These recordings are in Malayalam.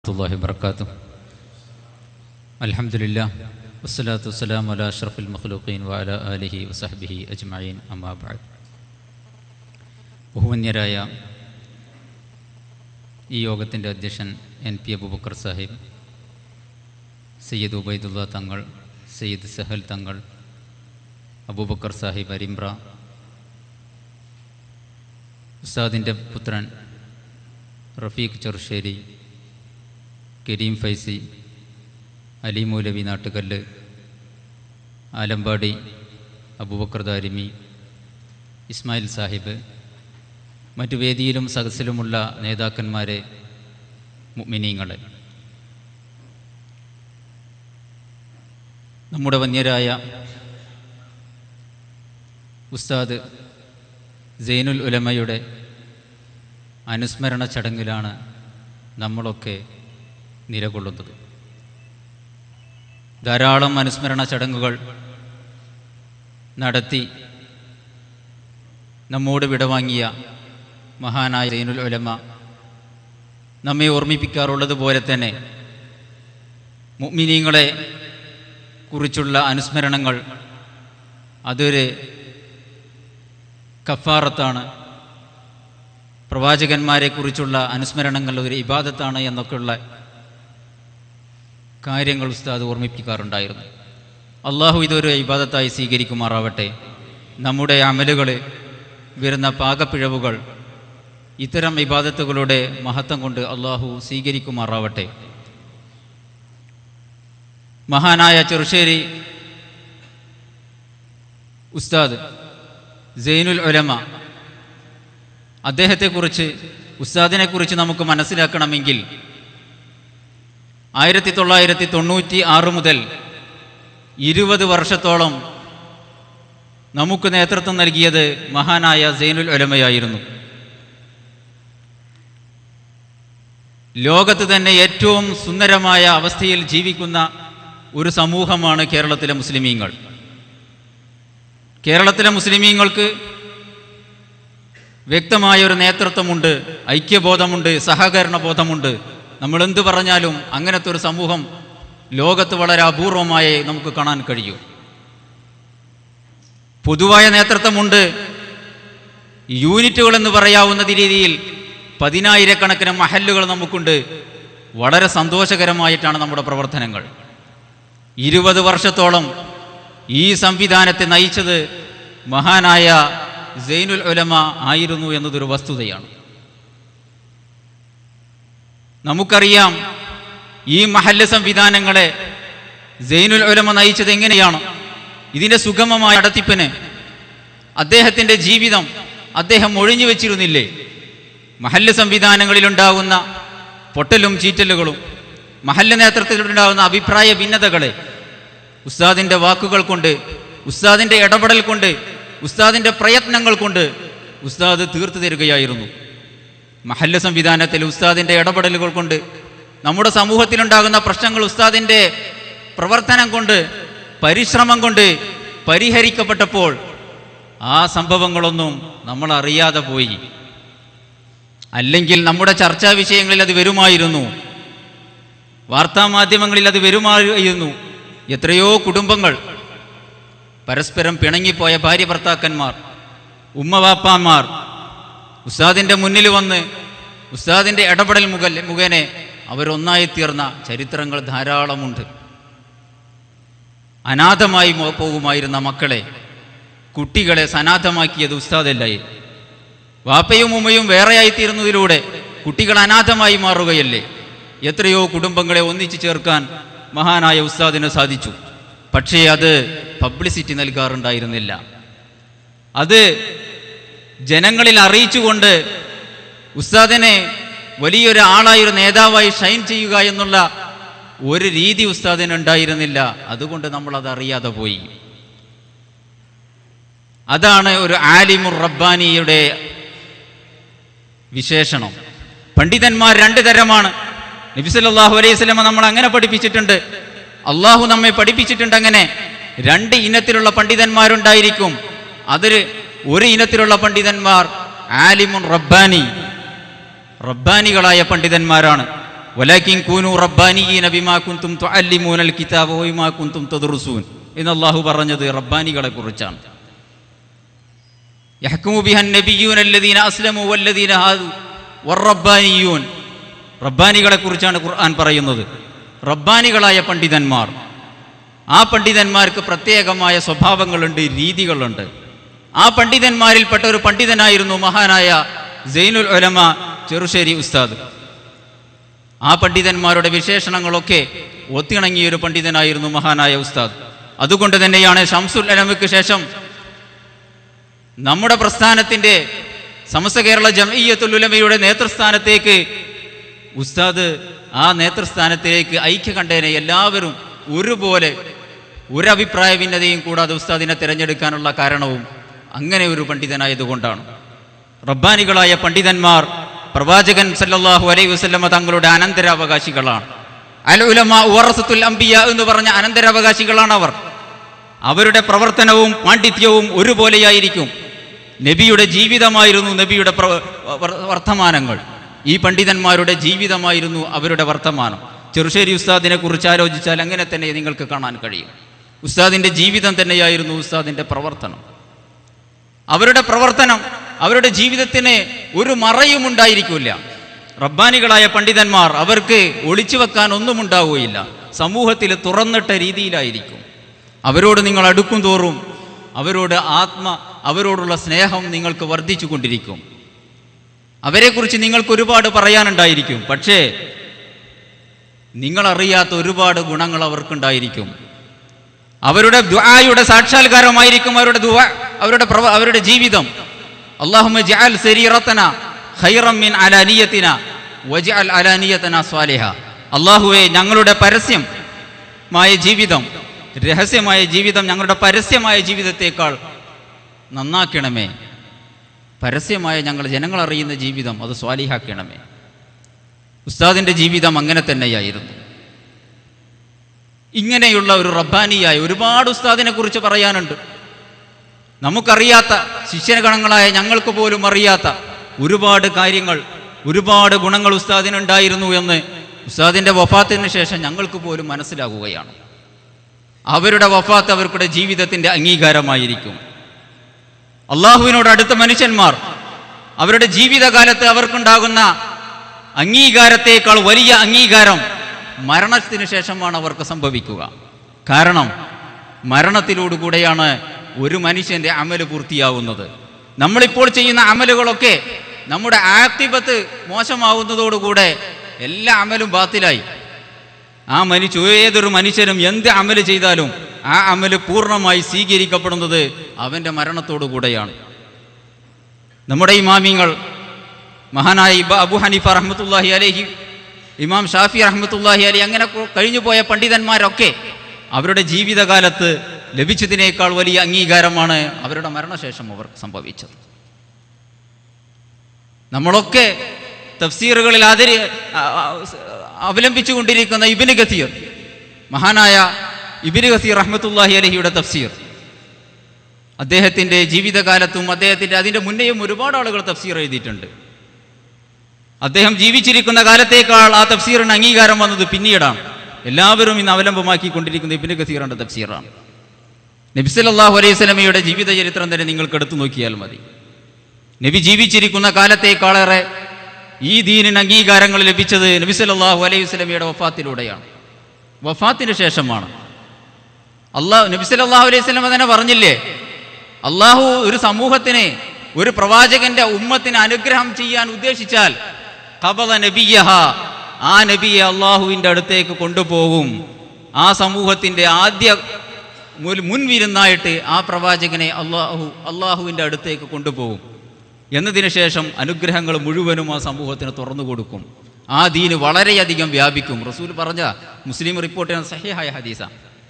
الله وبركاته الحمد لله والصلاة والسلام على أشرف المخلوقين وعلى آله وصحبه أجمعين أما بعد ബഹുമന്യരായ ഈ യോഗത്തിൻ്റെ അധ്യക്ഷൻ എൻ പി അബൂബക്കർ സാഹിബ് സയ്യിദ് ഉബൈദുള്ള തങ്ങൾ സയ്യിദ് സഹൽ തങ്ങൾ അബൂബക്കർ സാഹിബ് അരിമ്ര ഉസ്താദിൻ്റെ പുത്രൻ റഫീഖ് ചെറുശ്ശേരി കരീം ഫൈസി അലി മൗലവി നാട്ടുകല്ല് ആലമ്പാടി അബൂബക്കർ ദാരിമി ഇസ്മായിൽ സാഹിബ് മറ്റു വേദിയിലും സദസ്സിലുമുള്ള നേതാക്കന്മാരെ മുഅ്മിനീങ്ങളെ നമ്മുടെ വന്യരായ ഉസ്താദ് സൈനുൽ ഉലമയുടെ അനുസ്മരണ ചടങ്ങിലാണ് നമ്മളൊക്കെ നിലകൊള്ളുന്നത് ധാരാളം അനുസ്മരണ ചടങ്ങുകൾ നടത്തി നമ്മോട് വിടവാങ്ങിയ മഹാനായ സൈനുൽ ഉലമ നമ്മെ ഓർമ്മിപ്പിക്കാറുള്ളത് പോലെ തന്നെ മുഅ്മിനീങ്ങളെ കുറിച്ചുള്ള അനുസ്മരണങ്ങൾ അതൊരു കഫാറത്താണ് പ്രവാചകന്മാരെ കുറിച്ചുള്ള അനുസ്മരണങ്ങൾ ഒരു ഇബാദത്താണ് എന്നൊക്കെയുള്ള കാര്യങ്ങൾ ഉസ്താദ് ഓർമ്മിപ്പിക്കാറുണ്ടായിരുന്നു അള്ളാഹു ഇതൊരു ഇബാദത്തായി സ്വീകരിക്കുമാറാവട്ടെ നമ്മുടെ അമലുകൾ വരുന്ന പാകപ്പിഴവുകൾ ഇത്തരം ഇബാദത്തുകളുടെ മഹത്വം കൊണ്ട് അള്ളാഹു സ്വീകരിക്കുമാറാവട്ടെ മഹാനായ ചെറുശ്ശേരി ഉസ്താദ് സൈനുൽ ഉലമ അദ്ദേഹത്തെക്കുറിച്ച് ഉസ്താദിനെക്കുറിച്ച് നമുക്ക് മനസ്സിലാക്കണമെങ്കിൽ ആയിരത്തി തൊള്ളായിരത്തി തൊണ്ണൂറ്റി ആറ് മുതൽ ഇരുപത് വർഷത്തോളം നമുക്ക് നേതൃത്വം നൽകിയത് മഹാനായ സൈനുൽ ഉലമയായിരുന്നു ലോകത്ത് തന്നെ ഏറ്റവും സുന്ദരമായ അവസ്ഥയിൽ ജീവിക്കുന്ന ഒരു സമൂഹമാണ് കേരളത്തിലെ മുസ്ലിമീങ്ങൾ കേരളത്തിലെ മുസ്ലിമീങ്ങൾക്ക് വ്യക്തമായ ഒരു നേതൃത്വമുണ്ട് ഐക്യബോധമുണ്ട് സഹകരണ ബോധമുണ്ട് നമ്മൾ എന്തു പറഞ്ഞാലും അങ്ങനത്തെ ഒരു സമൂഹം ലോകത്ത് വളരെ അപൂർവമായി നമുക്ക് കാണാൻ കഴിയും പൊതുവായ നേതൃത്വമുണ്ട് യൂണിറ്റുകൾ എന്ന് പറയാവുന്ന രീതിയിൽ പതിനായിരക്കണക്കിന് മഹല്ലുകൾ നമുക്കുണ്ട് വളരെ സന്തോഷകരമായിട്ടാണ് നമ്മുടെ പ്രവർത്തനങ്ങൾ ഇരുപത് വർഷത്തോളം ഈ സംവിധാനത്തെ നയിച്ചത് മഹാനായ സൈനുൽ ഉലമ ആയിരുന്നു എന്നതൊരു വസ്തുതയാണ് നമുക്കറിയാം ഈ മഹല്ല് സംവിധാനങ്ങളെ സൈനുൽ ഉലമ നയിച്ചത് എങ്ങനെയാണ് ഇതിൻ്റെ സുഗമമായ നടത്തിപ്പിന് അദ്ദേഹത്തിൻ്റെ ജീവിതം അദ്ദേഹം ഒഴിഞ്ഞു വെച്ചിരുന്നില്ലേ മഹല്ല് സംവിധാനങ്ങളിലുണ്ടാകുന്ന പൊട്ടലും ചീറ്റലുകളും മഹല്ല് നേതൃത്വത്തിലുണ്ടാകുന്ന അഭിപ്രായ ഭിന്നതകളെ ഉസ്താദിൻ്റെ വാക്കുകൾ കൊണ്ട് ഉസ്താദിൻ്റെ ഇടപെടൽ കൊണ്ട് ഉസ്താദിൻ്റെ പ്രയത്നങ്ങൾ കൊണ്ട് ഉസ്താദ് തീർത്തു തരികയായിരുന്നു മഹല്ല് സംവിധാനത്തിൽ ഉസ്താദിൻ്റെ ഇടപെടലുകൾ കൊണ്ട് നമ്മുടെ സമൂഹത്തിലുണ്ടാകുന്ന പ്രശ്നങ്ങൾ ഉസ്താദിൻ്റെ പ്രവർത്തനം കൊണ്ട് പരിശ്രമം കൊണ്ട് പരിഹരിക്കപ്പെട്ടപ്പോൾ ആ സംഭവങ്ങളൊന്നും നമ്മൾ അറിയാതെ പോയി അല്ലെങ്കിൽ നമ്മുടെ ചർച്ചാ വിഷയങ്ങളിൽ അത് വരുമായിരുന്നു വാർത്താമാധ്യമങ്ങളിൽ അത് വരുമായിരുന്നു എത്രയോ കുടുംബങ്ങൾ പരസ്പരം പിണങ്ങിപ്പോയ ഭാര്യ ഭർത്താക്കന്മാർ ഉമ്മവാപ്പാന്മാർ ഉസ്താദിൻ്റെ മുന്നിൽ വന്ന് ഉസ്താദിൻ്റെ ഇടപെടൽ മുഖ മുഖേനെ അവരൊന്നായി തീർന്ന ചരിത്രങ്ങൾ ധാരാളമുണ്ട് അനാഥമായി മോ- പോകുമായിരുന്ന മക്കളെ കുട്ടികളെ സനാഥമാക്കിയത് ഉസ്താദല്ലായി വാപ്പയും ഉമ്മയും വേറെയായിത്തീരുന്നതിലൂടെ കുട്ടികൾ അനാഥമായി മാറുകയല്ലേ എത്രയോ കുടുംബങ്ങളെ ഒന്നിച്ചു ചേർക്കാൻ മഹാനായ ഉസ്താദിന് സാധിച്ചു പക്ഷേ അത് പബ്ലിസിറ്റി നൽകാറുണ്ടായിരുന്നില്ല അത് ജനങ്ങളിൽ അറിയിച്ചുകൊണ്ട് ഉസ്താദിനെ വലിയൊരു ആളായി ഒരു നേതാവായി ഷൈൻ ചെയ്യുക എന്നുള്ള ഒരു രീതി ഉസ്താദിന് ഉണ്ടായിരുന്നില്ല അതുകൊണ്ട് നമ്മൾ അത് അറിയാതെ പോയി അതാണ് ഒരു ആലിമുർ റബ്ബാനിയുടെ വിശേഷണം പണ്ഡിതന്മാർ രണ്ട് തരമാണ് നബിസല്ലാഹു അലൈഹി സ്വലമ നമ്മൾ അങ്ങനെ പഠിപ്പിച്ചിട്ടുണ്ട് അള്ളാഹു നമ്മെ പഠിപ്പിച്ചിട്ടുണ്ട് അങ്ങനെ രണ്ട് ഇനത്തിലുള്ള പണ്ഡിതന്മാരുണ്ടായിരിക്കും അതിൽ ഒരു ഇനത്തിലുള്ള പണ്ഡിതന്മാർ ആലിമുൻ റബ്ബാനി റബ്ബാനികളായ പണ്ഡിതന്മാരാണ് വലാക്കിൻ കൂനു റബ്ബാനിയീന ബിമാ കുന്തും തുഅല്ലിമൂനൽ കിതാബ വബിമാ കുന്തും തദ്റുസൂൻ എന്ന് അല്ലാഹു പറഞ്ഞത് റബ്ബാനികളെ കുറിച്ചാണ് യഹ്കുമു ബിഹൻ നബിയ്യൂന അല്ലദീന അസ്ലമു വല്ലദീന ഹാദു വറബ്ബാനിയൂൻ റബ്ബാനികളെ കുറിച്ചാണ് ഖുർആൻ പറയുന്നത് റബ്ബാനികളായ പണ്ഡിതന്മാർ ആ പണ്ഡിതന്മാർക്ക് പ്രത്യേകമായ സ്വഭാവങ്ങളുണ്ട് രീതികളുണ്ട് ആ പണ്ഡിതന്മാരിൽപ്പെട്ട ഒരു പണ്ഡിതനായിരുന്നു മഹാനായ സൈനുൽ ഉലമ ചെറുശ്ശേരി ഉസ്താദ് ആ പണ്ഡിതന്മാരുടെ വിശേഷണങ്ങളൊക്കെ ഒത്തിണങ്ങിയ ഒരു പണ്ഡിതനായിരുന്നു മഹാനായ ഉസ്താദ് അതുകൊണ്ട് തന്നെയാണ് ഷംസുൽ അലമയ്ക്ക് ശേഷം നമ്മുടെ പ്രസ്ഥാനത്തിന്റെ സമസ്ത കേരള ജമയ്യത്തുൽ ഉലമയുടെ നേതൃസ്ഥാനത്തേക്ക് ഉസ്താദ് ആ നേതൃസ്ഥാനത്തിലേക്ക് ഐക്യകണ്ഠേന എല്ലാവരും ഒരുപോലെ ഒരഭിപ്രായ ഭിന്നതയും കൂടാതെ ഉസ്താദിനെ തിരഞ്ഞെടുക്കാനുള്ള കാരണവും അങ്ങനെ ഒരു പണ്ഡിതനായതുകൊണ്ടാണ് റബ്ബാനികളായ പണ്ഡിതന്മാർ പ്രവാചകൻ സല്ലല്ലാഹു അലൈഹി വസല്ലമ തങ്ങളുടെ അനന്തരാവകാശികളാണ് അൽ ഉലമ ഉറസത്തുൽ അംബിയ എന്ന് പറഞ്ഞ അനന്തരാവകാശികളാണ് അവർ അവരുടെ പ്രവർത്തനവും പാണ്ഡിത്യവും ഒരുപോലെയായിരിക്കും നബിയുടെ ജീവിതമായിരുന്നു നബിയുടെ പ്ര- വർ- വർത്തമാനങ്ങൾ ഈ പണ്ഡിതന്മാരുടെ ജീവിതമായിരുന്നു അവരുടെ വർത്തമാനം ചെറുശ്ശേരി ഉസ്താദിനെ കുറിച്ച് ആലോചിച്ചാൽ അങ്ങനെ തന്നെ നിങ്ങൾക്ക് കാണാൻ കഴിയും ഉസ്താദിന്റെ ജീവിതം തന്നെയായിരുന്നു ഉസ്താദിന്റെ പ്രവർത്തനം അവരുടെ പ്രവർത്തനം അവരുടെ ജീവിതത്തിന് ഒരു മറയും ഉണ്ടായിരിക്കില്ല റബ്ബാനികളായ പണ്ഡിതന്മാർ അവർക്ക് ഒളിച്ചു വെക്കാൻ ഒന്നും ഉണ്ടാവുകയില്ല സമൂഹത്തിൽ തുറന്നിട്ട രീതിയിലായിരിക്കും അവരോട് നിങ്ങൾ അടുക്കും തോറും അവരോട് ആത്മ അവരോടുള്ള സ്നേഹം നിങ്ങൾക്ക് വർദ്ധിച്ചു കൊണ്ടിരിക്കും അവരെക്കുറിച്ച് നിങ്ങൾക്ക് ഒരുപാട് പറയാനുണ്ടായിരിക്കും പക്ഷേ നിങ്ങളറിയാത്ത ഒരുപാട് ഗുണങ്ങൾ അവർക്കുണ്ടായിരിക്കും അവരുടെ ദുആയുടെ സാക്ഷാത്കാരമായിരിക്കും അവരുടെ ദുആ അവരുടെ പ്രവ- അവരുടെ ജീവിതം അല്ലാഹുമ്മ ജഅൽ സരീറത്തന ഖൈറം മിൻ അലാനിയത്തിന വജഅൽ അലാനിയതന സ്വാലിഹ അല്ലാഹുവേ ഞങ്ങളുടെ പരസ്യം മായ ജീവിതം രഹസ്യമായ ജീവിതം ഞങ്ങളുടെ പരസ്യമായ ജീവിതത്തേക്കാൾ നന്നാക്കണമേ പരസ്യമായ ഞങ്ങൾ ജനങ്ങൾ അറിയുന്ന ജീവിതം അത് സ്വാലിഹാക്കണമേ ഉസ്താദിന്റെ ജീവിതം അങ്ങനെ തന്നെയായിരുന്നു ഇങ്ങനെയുള്ള ഒരു റബ്ബാനിയായ ഒരുപാട് ഉസ്താദിനെ കുറിച്ച് പറയാനുണ്ട് നമുക്കറിയാത്ത ശിഷ്യഗണങ്ങളായ ഞങ്ങൾക്ക് പോലും അറിയാത്ത ഒരുപാട് കാര്യങ്ങൾ ഒരുപാട് ഗുണങ്ങൾ ഉസ്താദിനുണ്ടായിരുന്നു എന്ന് ഉസ്താദിന്റെ വഫാത്തിന് ശേഷം ഞങ്ങൾക്ക് പോലും മനസ്സിലാകുകയാണ് അവരുടെ വഫാത്ത് അവർക്കുടെ ജീവിതത്തിന്റെ അംഗീകാരമായിരിക്കും അള്ളാഹുവിനോട് അടുത്ത മനുഷ്യന്മാർ അവരുടെ ജീവിതകാലത്ത് അവർക്കുണ്ടാകുന്ന അംഗീകാരത്തേക്കാൾ വലിയ അംഗീകാരം മരണത്തിന് ശേഷമാണ് അവർക്ക് സംഭവിക്കുക കാരണം മരണത്തിലൂടുകൂടെയാണ് ഒരു മനുഷ്യന്റെ അമല് പൂർത്തിയാവുന്നത് നമ്മളിപ്പോൾ ചെയ്യുന്ന അമലുകളൊക്കെ നമ്മുടെ ആക്തിപത്ത് മോശമാവുന്നതോടുകൂടെ എല്ലാ അമലും ബാത്തിലായി ആ മനുഷ്യ ഏതൊരു മനുഷ്യനും എന്ത് അമല് ചെയ്താലും ആ അമല് പൂർണ്ണമായി സ്വീകരിക്കപ്പെടുന്നത് അവന്റെ മരണത്തോടു കൂടെയാണ് നമ്മുടെ ഇമാമിങ്ങൾ മഹാനായ ഇബ അബു ഹനീഫ റഹ്മത്തുല്ലാഹി അലഹി ഇമാം ഷാഫി റഹ്മത്തുല്ലാഹി അലി അങ്ങനെ കൊ- കഴിഞ്ഞുപോയ പണ്ഡിതന്മാരൊക്കെ അവരുടെ ജീവിതകാലത്ത് ലഭിച്ചതിനേക്കാൾ വലിയ അംഗീകാരമാണ് അവരുടെ മരണശേഷം അവർക്ക് സംഭവിച്ചത് നമ്മളൊക്കെ തഫ്സീറുകളിൽ ആദരി ആ, ആ, അവലംബിച്ചു കൊണ്ടിരിക്കുന്ന ഇബിന് ഗസീർ മഹാനായ ഇബിന് ഗസീർ റഹ്മത്തുല്ലാഹി അലഹിയുടെ തഫ്സീർ അദ്ദേഹത്തിൻ്റെ ജീവിതകാലത്തും അദ്ദേഹത്തിൻ്റെ അതിൻ്റെ മുന്നേയും ഒരുപാട് ആളുകൾ തഫ്സീർ എഴുതിയിട്ടുണ്ട് അദ്ദേഹം ജീവിച്ചിരിക്കുന്ന കാലത്തേക്കാൾ ആ തഫ്സീറിന് അംഗീകാരം വന്നത് പിന്നീടാണ് എല്ലാവരും ഇന്ന് അവലംബമാക്കിക്കൊണ്ടിരിക്കുന്ന ഇബിന് ഗസീറിന്റെ തഫ്സീറാണ് നബിസലല്ലാഹു അലൈഹി സ്വലമയുടെ ജീവിത ചരിത്രം തന്നെ നിങ്ങൾക്ക് എടുത്തു നോക്കിയാൽ മതി നബി ജീവിച്ചിരിക്കുന്ന കാലത്തേക്കാളേറെ ഈ ദീനിന് അംഗീകാരങ്ങൾ ലഭിച്ചത് നബി സല്ലല്ലാഹു അലൈഹി വസല്ലമയുടെ വഫാത്തിലൂടെയാണ് വഫാത്തിന് ശേഷമാണ് അള്ളാഹു നബി സല്ലല്ലാഹു അലൈഹി വസല്ലമ തന്നെ പറഞ്ഞില്ലേ അള്ളാഹു ഒരു സമൂഹത്തിന് ഒരു പ്രവാചകന്റെ ഉമ്മത്തിന് അനുഗ്രഹം ചെയ്യാൻ ഉദ്ദേശിച്ചാൽ ഖബദ നബിയഹ ആ നബിയെ അള്ളാഹുവിൻ്റെ അടുത്തേക്ക് കൊണ്ടുപോകും ആ സമൂഹത്തിന്റെ ആദ്യ മുൻ- മുൻവിരുന്നായിട്ട് ആ പ്രവാചകനെ അള്ളാഹു അള്ളാഹുവിൻ്റെ അടുത്തേക്ക് കൊണ്ടുപോകും എന്നതിന് ശേഷം അനുഗ്രഹങ്ങൾ മുഴുവനും ആ സമൂഹത്തിന് തുറന്നു കൊടുക്കും ആ ദീന് വളരെയധികം വ്യാപിക്കും റസൂൽ പറഞ്ഞ മുസ്ലിം റിപ്പോർട്ട് ചെയ്യുന്ന സഹിഹായ ഹദീസ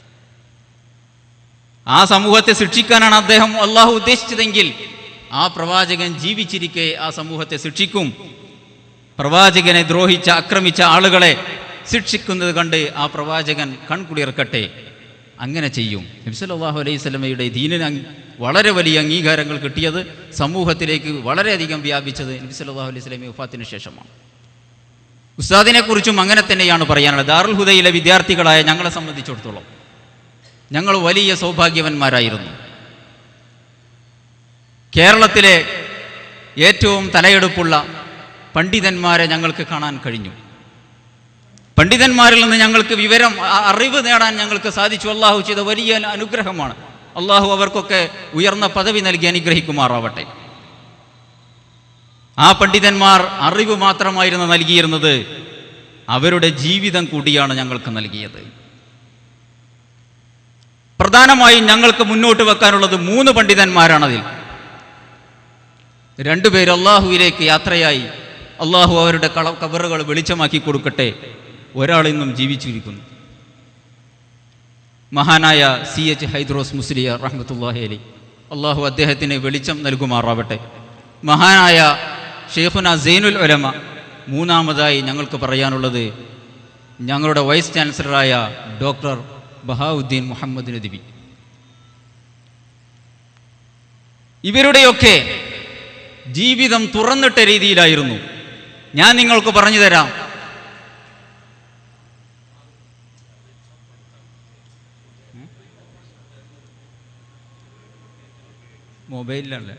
ആ സമൂഹത്തെ ശിക്ഷിക്കാനാണ് അദ്ദേഹം അള്ളാഹു ഉദ്ദേശിച്ചതെങ്കിൽ ആ പ്രവാചകൻ ജീവിച്ചിരിക്കെ ആ സമൂഹത്തെ ശിക്ഷിക്കും പ്രവാചകനെ ദ്രോഹിച്ച ആക്രമിച്ച ആളുകളെ ശിക്ഷിക്കുന്നത് കണ്ട് ആ പ്രവാചകൻ കൺകുളിർക്കട്ടെ അങ്ങനെ ചെയ്യും നബ്സല്ലാഹു അലൈഹി സ്വലമയുടെ ദീനിന് അങ് വളരെ വലിയ അംഗീകാരങ്ങൾ കിട്ടിയത് സമൂഹത്തിലേക്ക് വളരെയധികം വ്യാപിച്ചത് നബി സല്ലല്ലാഹു അലൈഹി സ്വലമി വഫാത്തിന് ശേഷമാണ് ഉസ്താദിനെ കുറിച്ചും അങ്ങനെ തന്നെയാണ് പറയാനുള്ളത് ദാറുൽ ഹുദയിലെ വിദ്യാർത്ഥികളായ ഞങ്ങളെ സംബന്ധിച്ചിടത്തോളം ഞങ്ങൾ വലിയ സൗഭാഗ്യവന്മാരായിരുന്നു കേരളത്തിലെ ഏറ്റവും തലയെടുപ്പുള്ള പണ്ഡിതന്മാരെ ഞങ്ങൾക്ക് കാണാൻ കഴിഞ്ഞു പണ്ഡിതന്മാരിൽ നിന്ന് ഞങ്ങൾക്ക് വിവരം അ- അറിവ് നേടാൻ ഞങ്ങൾക്ക് സാധിച്ചു അള്ളാഹു ചെയ്ത വലിയ അനുഗ്രഹമാണ് അള്ളാഹു അവർക്കൊക്കെ ഉയർന്ന പദവി നൽകി അനുഗ്രഹിക്കുമാറാവട്ടെ ആ പണ്ഡിതന്മാർ അറിവ് മാത്രമായിരുന്നു നൽകിയിരുന്നത് അവരുടെ ജീവിതം കൂടിയാണ് ഞങ്ങൾക്ക് നൽകിയത് പ്രധാനമായും ഞങ്ങൾക്ക് മുന്നോട്ട് വെക്കാനുള്ളത് മൂന്ന് പണ്ഡിതന്മാരാണതിൽ രണ്ടുപേര് അള്ളാഹുവിലേക്ക് യാത്രയായി അള്ളാഹു അവരുടെ കള കബറുകൾ വെളിച്ചമാക്കി കൊടുക്കട്ടെ ഒരാൾ ഇന്നും ജീവിച്ചിരിക്കുന്നു മഹാനായ സി എച്ച് ഹൈദ്രോസ് മുസ്ലിയ റഹ്മത്തുല്ലാഹി അലി അള്ളാഹു അദ്ദേഹത്തിന് വെളിച്ചം നൽകുമാറാവട്ടെ മഹാനായ ഷെയ്ഖുന സൈനുൽ ഒലമ മൂന്നാമതായി ഞങ്ങൾക്ക് പറയാനുള്ളത് ഞങ്ങളുടെ വൈസ് ചാൻസലറായ ഡോക്ടർ ബഹാവുദ്ദീൻ മുഹമ്മദ് നദിബി ഇവരുടെയൊക്കെ ജീവിതം തുറന്നിട്ട രീതിയിലായിരുന്നു ഞാൻ നിങ്ങൾക്ക് പറഞ്ഞു തരാം മൊബൈലിലല്ലേ